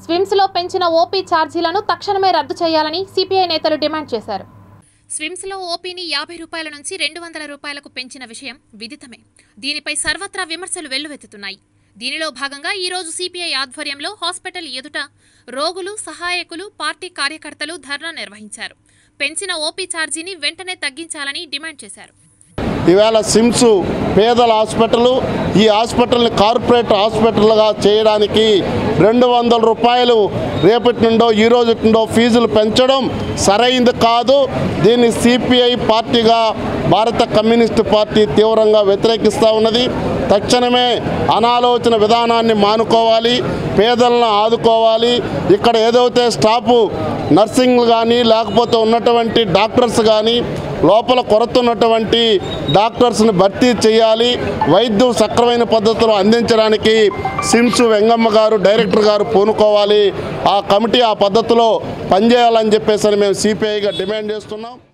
స్విమ్స్లో పెంచిన ఓపీ ఛార్జీలను తక్షణమే రద్దు చేయాలని సిపిఐ నేతలు డిమాండ్ చేశారు స్విమ్స్లో ఓపీని యాభై రూపాయల నుంచి రెండు వందల రూపాయలకు పెంచిన విషయం విదితమే దీనిపై సర్వత్రా విమర్శలు వెల్లువెత్తుతున్నాయి దీనిలో భాగంగా ఈ రోజు సిపిఐ ఆధ్వర్యంలో హాస్పిటల్ ఎదుట రోగులు సహాయకులు పార్టీ కార్యకర్తలు ధర్నా నిర్వహించారు పెంచిన ఓపీ ఛార్జీని వెంటనే తగ్గించాలని డిమాండ్ చేశారు ఈవేళ సిమ్స్ పేదల హాస్పిటల్ ఈ హాస్పిటల్ని కార్పొరేట్ హాస్పిటల్గా చేయడానికి రెండు వందల రూపాయలు రేపటి నుండో ఈ రోజు నుండో ఫీజులు పెంచడం సరైంది కాదు దీన్ని సిపిఐ పార్టీగా భారత కమ్యూనిస్టు పార్టీ తీవ్రంగా వ్యతిరేకిస్తూ ఉన్నది తక్షణమే అనాలోచన విధానాన్ని మానుకోవాలి పేదలను ఆదుకోవాలి ఇక్కడ ఏదైతే స్టాఫ్ నర్సింగ్ కానీ లేకపోతే ఉన్నటువంటి డాక్టర్స్ కానీ లోపల కొరత ఉన్నటువంటి డాక్టర్స్ని భర్తీ చేయాలి వైద్యం సక్రమైన పద్ధతిలో అందించడానికి సిమ్స్ వెంగమ్మ గారు డైరెక్టర్ గారు పూనుకోవాలి ఆ కమిటీ ఆ పద్ధతిలో పనిచేయాలని చెప్పేసి మేము సిపిఐగా డిమాండ్ చేస్తున్నాం